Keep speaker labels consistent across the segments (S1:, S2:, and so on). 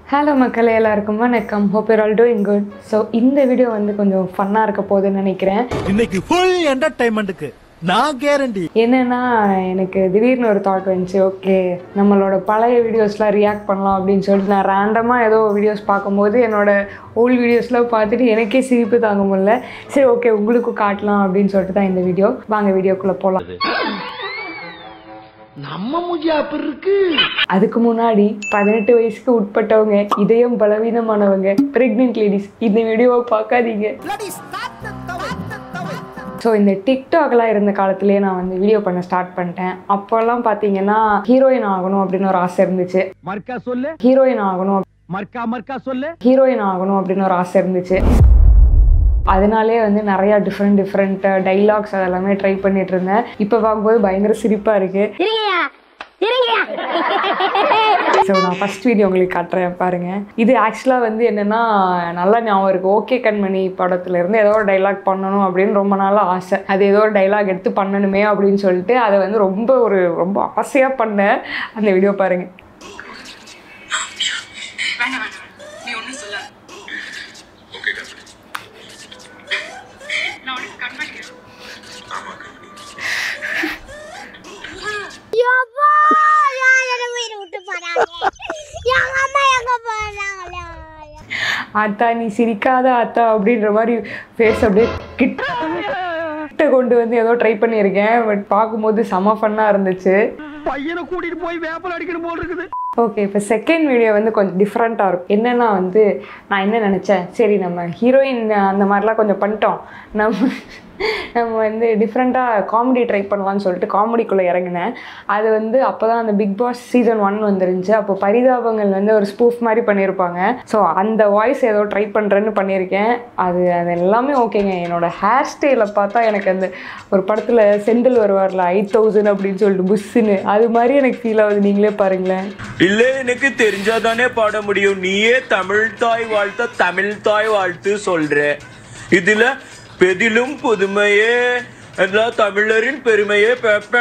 S1: Hello மக்களே எல்லாருக்கும் வணக்கம் hope you're all doing good so இந்த வீடியோ வந்து கொஞ்சம் ஃபன்னாக இருக்க போகுதுன்னு நினைக்கிறேன்
S2: இன்னைக்கு ஃபுல் என்டர்டைன்மெண்ட்டுக்கு நான் கேரண்டி
S1: என்னன்னா எனக்கு திடீர்னு ஒரு தாட் வந்துச்சு ஓகே நம்மளோட பழைய வீடியோஸ்லாம் ரியாக்ட் பண்ணலாம் அப்படின்னு சொல்லிட்டு நான் ரேண்டமாக ஏதோ வீடியோஸ் பார்க்கும்போது என்னோட ஓல்டு வீடியோஸ்லாம் பார்த்துட்டு எனக்கே சிரிப்பு தாங்க முடியல சரி ஓகே உங்களுக்கும் காட்டலாம் அப்படின்னு சொல்லிட்டு தான் இந்த வீடியோ வாங்க வீடியோக்குள்ளே போகலாம்
S2: நம்ம மூஜியா அப்படி இருக்கு
S1: அதுக்கு முன்னாடி பதினெட்டு வயசுக்கு உட்பட்டவங்க இதயம் பலவீனமானவங்க பிரெக்னென்ட் லேடிஸ் இந்த வீடியோவை பார்க்காதீங்க ஸோ இந்த டிக்டாக்லாம் இருந்த காலத்துலேயே நான் வந்து வீடியோ பண்ண ஸ்டார்ட் பண்ணிட்டேன் அப்போல்லாம் பார்த்தீங்கன்னா ஹீரோயின் ஆகணும் அப்படின்னு ஒரு ஆசை இருந்துச்சு
S2: மர்க்கா சொல்லு
S1: ஹீரோயின் ஆகணும்
S2: மர்க்கா மர்க்கா சொல்லு
S1: ஹீரோயின் ஆகணும் அப்படின்னு ஒரு ஆசை இருந்துச்சு அதனாலே வந்து நிறையா டிஃப்ரெண்ட் டிஃப்ரெண்ட் டைலாக்ஸ் அதெல்லாமே ட்ரை பண்ணிட்டு இருந்தேன் இப்போ பார்க்கும்போது பயங்கர சிரிப்பாக இருக்கு ஸோ நான் ஃபர்ஸ்ட் வீடியோ உங்களுக்கு காட்டுறேன் பாருங்க இது ஆக்சுவலாக வந்து என்னன்னா நல்லா ஞாபகம் இருக்கு ஓகே கண்மணி படத்துல இருந்து ஏதோ ஒரு டைலாக் பண்ணணும் அப்படின்னு ரொம்ப நாளாக ஆசை அது ஏதோ ஒரு டைலாக் எடுத்து பண்ணணுமே அப்படின்னு சொல்லிட்டு அதை வந்து ரொம்ப ஒரு ரொம்ப ஆசையாக பண்ணேன் அந்த வீடியோ பாருங்க
S3: வேண்டாம் வேண்டாம் நீ ஒன்றும் சொல்லாத நான் உனக்கு கண் பண்ணிக்கிறேன்
S4: யப்பா, யார் என்னை உயிரை விட்டு போறாங்க? எங்க அம்மா எங்க போறாங்களா?
S1: ஆத்தா நீ சிரிக்காத ஆத்தா அப்படின்ற மாதிரி ஃபேஸ் அப்படியே கிட்ட கிட்ட கொண்டு வந்து ஏதோ ட்ரை பண்ணியிருக்கேன் பட் பார்க்கும்போது செம ஃபன்னாக இருந்துச்சு
S2: பையனை கூட்டிட்டு போய் வேப்பல் அடிக்கணும் போல் இருக்குது
S1: ஓகே இப்போ செகண்ட் வீடியோ வந்து கொஞ்சம் டிஃப்ரெண்ட்டாக இருக்கும் என்னென்னா வந்து நான் என்ன நினச்சேன் சரி நம்ம ஹீரோயின் அந்த மாதிரிலாம் கொஞ்சம் பண்ணிட்டோம் நம்ம நம்ம வந்து டிஃப்ரெண்ட்டாக காமெடி ட்ரை பண்ணலாம்னு சொல்லிட்டு காமெடிக்குள்ளே இறங்கினேன் அது வந்து அப்போ தான் அந்த பிக் பாஸ் சீசன் ஒன் வந்துருந்துச்சு அப்போ பரிதாபங்கள் வந்து ஒரு ஸ்பூஃப் மாதிரி பண்ணியிருப்பாங்க ஸோ அந்த வாய்ஸ் ஏதோ ட்ரை பண்ணுறேன்னு பண்ணியிருக்கேன் அது அது எல்லாமே ஓகேங்க என்னோட ஹேர் ஸ்டைலை பார்த்தா எனக்கு அந்த ஒரு படத்தில் செந்தில் வருவார்ல எயிட் தௌசண்ட் அப்படின்னு சொல்லிட்டு புஷ்ஷுன்னு அது மாதிரி எனக்கு ஃபீல் ஆகுது நீங்களே பாருங்களேன்
S5: இல்ல எனக்கு தெரிஞ்சாதானே பாட முடியும் நீயே தமிழ் தாய் வாழ்த்த தமிழ் தாய் வாழ்த்து சொல்ற இதுல பெதிலும் புதுமையே எல்லா தமிழரின் பெருமையே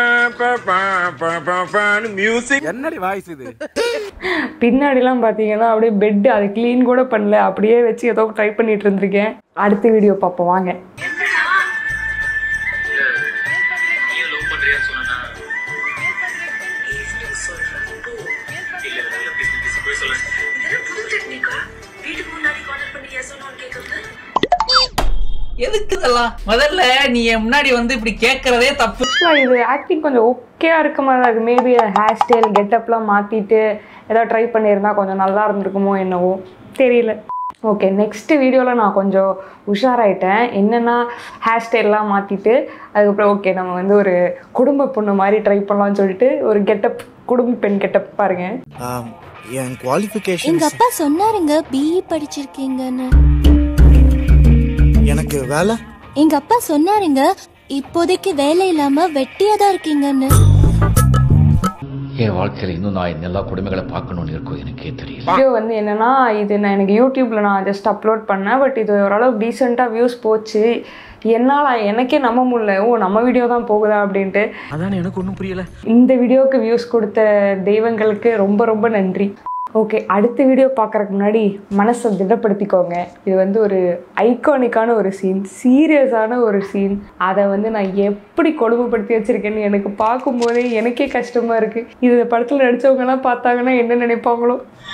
S5: மியூசிக்
S2: என்னடி வாய்ஸ் இது
S1: பின்னாடிலாம் பார்த்தீங்கன்னா அப்படியே பெட் அதை க்ளீன் கூட பண்ணல அப்படியே வச்சு ஏதோ ட்ரை பண்ணிட்டு இருந்திருக்கேன் அடுத்த வீடியோ பார்ப்போம் வாங்க
S3: இதெல்லாம் புது டெக்னிக்கா வீட்டுக்கு முன்னாடி கால் பண்ணி எஸ் ஒன்னு கேட்கறது
S6: எதுக்கு இதெல்லாம் முதல்ல நீ என் முன்னாடி வந்து இப்படி கேட்கறதே தப்பு
S1: ஆக்சுவலாக இது ஆக்டிங் கொஞ்சம் ஓகேயாக இருக்க மாதிரி தான் இருக்குது மேபி ஹேர் ஸ்டைல் கெட்டப்லாம் மாற்றிட்டு ஏதாவது ட்ரை பண்ணியிருந்தா கொஞ்சம் நல்லா இருந்திருக்குமோ என்னவோ தெரியல ஓகே நெக்ஸ்ட் வீடியோவில் நான் கொஞ்சம் உஷாராயிட்டேன் என்னென்னா ஹேர் ஸ்டைல்லாம் மாற்றிட்டு அதுக்கப்புறம் ஓகே நம்ம வந்து ஒரு குடும்ப பொண்ணு மாதிரி ட்ரை பண்ணலாம்னு சொல்லிட்டு ஒரு கெட்டப் குடும்ப பெண் கெட்டப் பாருங்கள்
S7: ஆம், என் குவாலிஃபிகேஷன்
S4: எங்க அப்பா சொன்னாருங்க பிஇ படிச்சிருக்கீங்கன்னு
S7: எனக்கு வேலை
S4: எங்க அப்பா சொன்னாருங்க இப்போதைக்கு வேலை இல்லாம வெட்டியா தான் இருக்கீங்கன்னு
S8: என் வாழ்க்கையில் இன்னும் நான் இந்த எல்லா கொடுமைகளை பார்க்கணும்னு இருக்கும் எனக்கே தெரியல
S1: வீடியோ வந்து என்னன்னா இது நான் எனக்கு யூடியூப்ல நான் ஜஸ்ட் அப்லோட் பண்ணேன் பட் இது ஓரளவு டீசெண்டாக வியூஸ் போச்சு என்னால் எனக்கே நம்ப முடியல ஓ நம்ம வீடியோ தான் போகுதா அப்படின்ட்டு
S2: அதானே எனக்கு ஒன்றும் புரியல
S1: இந்த வீடியோவுக்கு வியூஸ் கொடுத்த தெய்வங்களுக்கு ரொம்ப ரொம்ப நன்றி ஓகே அடுத்த வீடியோ பார்க்குறதுக்கு முன்னாடி மனசை திடப்படுத்திக்கோங்க இது வந்து ஒரு ஐகானிக்கான ஒரு சீன் சீரியஸான ஒரு சீன் அதை வந்து நான் எப்படி கொடுமைப்படுத்தி வச்சிருக்கேன்னு எனக்கு பார்க்கும்போதே எனக்கே கஷ்டமாக இருக்குது இது படத்தில் நடித்தவங்கலாம் பார்த்தாங்கன்னா என்ன நினைப்பாங்களோ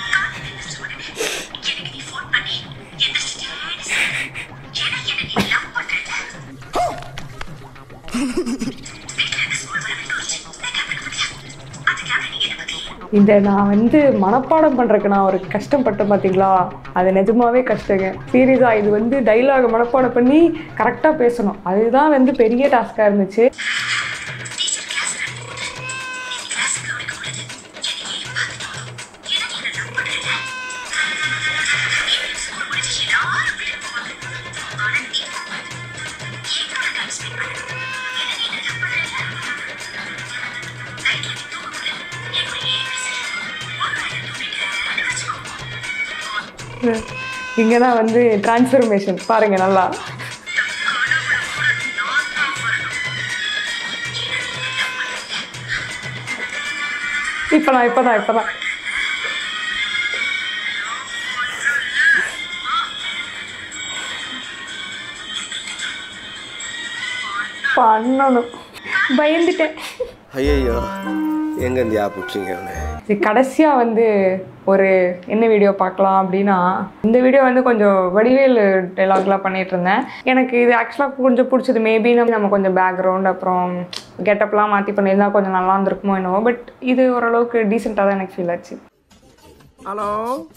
S1: இந்த நான் வந்து மனப்பாடம் பண்ணுறதுக்கு நான் ஒரு கஷ்டப்பட்டேன் பார்த்தீங்களா அது நிஜமாவே கஷ்டங்க சீரியஸாக இது வந்து டைலாக் மனப்பாடம் பண்ணி கரெக்டாக பேசணும் அதுதான் வந்து பெரிய டாஸ்காக இருந்துச்சு இங்கே தான் வந்து டிரான்ஸ்ஃபர்மேஷன் பாருங்கள் நல்லா இப்போ நான் இப்போ தான் இப்போ தான் பண்ணணும் பயந்துட்டேன்
S9: ஐயோ எங்கேருந்து யா பிடிச்சிங்க அவனை
S1: சரி கடைசியாக வந்து ஒரு என்ன வீடியோ பார்க்கலாம் அப்படின்னா இந்த வீடியோ வந்து கொஞ்சம் வடிவேல் டைலாக்லாம் பண்ணிட்டு இருந்தேன் எனக்கு இது ஆக்சுவலாக கொஞ்சம் பிடிச்சது மேபி நம்ம கொஞ்சம் பேக்ரவுண்ட் அப்புறம் கெட்டப்லாம் மாற்றி பண்ணியிருந்தா கொஞ்சம் நல்லா இருந்திருக்குமோ என்னவோ பட் இது ஓரளவுக்கு டீசெண்டாக தான் எனக்கு ஃபீல் ஆச்சு
S7: ஹலோ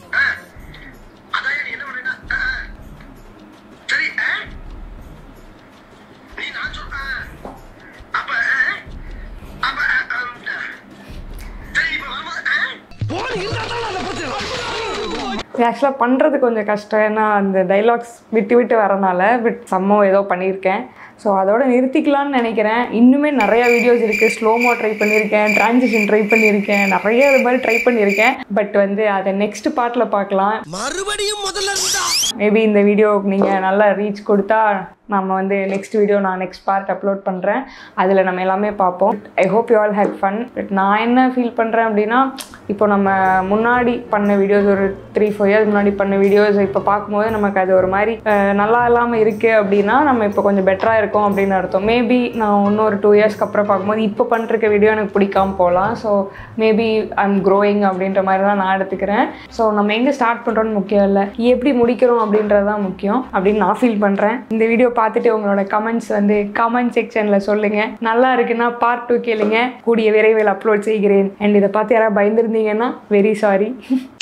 S1: ஆக்சுவலாக பண்ணுறது கொஞ்சம் கஷ்டம் ஏன்னா அந்த டைலாக்ஸ் விட்டு விட்டு வரனால பட் சம்மோ ஏதோ பண்ணியிருக்கேன் ஸோ அதோட நிறுத்திக்கலாம்னு நினைக்கிறேன் இன்னுமே நிறையா வீடியோஸ் இருக்குது ஸ்லோமோ ட்ரை பண்ணியிருக்கேன் ட்ரான்சிஷன் ட்ரை பண்ணியிருக்கேன் நிறைய இது மாதிரி ட்ரை பண்ணியிருக்கேன் பட் வந்து அதை நெக்ஸ்ட் பார்ட்டில் பார்க்கலாம்
S7: மறுபடியும் முதல்ல இருந்தா
S1: மேபி இந்த வீடியோவுக்கு நீங்கள் நல்லா ரீச் கொடுத்தா நம்ம வந்து நெக்ஸ்ட் வீடியோ நான் நெக்ஸ்ட் பார்ட் அப்லோட் பண்ணுறேன் அதில் நம்ம எல்லாமே பார்ப்போம் I hope you all had fun but நான் என்ன ஃபீல் பண்ணுறேன் அப்படின்னா இப்போ நம்ம முன்னாடி பண்ண வீடியோஸ் ஒரு த்ரீ ஃபோர் இயர்ஸ் முன்னாடி பண்ண வீடியோஸ் இப்போ பார்க்கும்போது நமக்கு அது ஒரு மாதிரி அஹ், நல்லா இல்லாமல் இருக்குது அப்படின்னா நம்ம இப்போ கொஞ்சம் பெட்டராக இருக்கோம் அப்படின்னு அர்த்தம் மேபி நான் இன்னொரு டூ இயர்ஸ்க்கு அப்புறம் பார்க்கும்போது இப்போ பண்ணிருக்க வீடியோ எனக்கு பிடிக்காம போகலாம் ஸோ மேபி ஐம் க்ரோயிங் அப்படின்ற மாதிரி தான் நான் எடுத்துக்கிறேன் ஸோ நம்ம எங்கே ஸ்டார்ட் பண்ணுறோன்னு முக்கியம் இல்லை எப்படி முடிக்கிறோம் அப்படின்றது தான் முக்கியம் அப்படின்னு நான் ஃபீல் பண்ணுறேன் இந்த வீடியோ பார்த்துட்டு உங்களோட கமெண்ட்ஸ் வந்து கமெண்ட் செக்ஷனில் சொல்லுங்கள் நல்லா இருக்குன்னா பார்ட் டூ கேளுங்க கூடிய விரைவில் அப்லோட் செய்கிறேன் அண்ட் இதை பார்த்து யாராவது பயந்துருந்தீங்கன்னா வெரி சாரி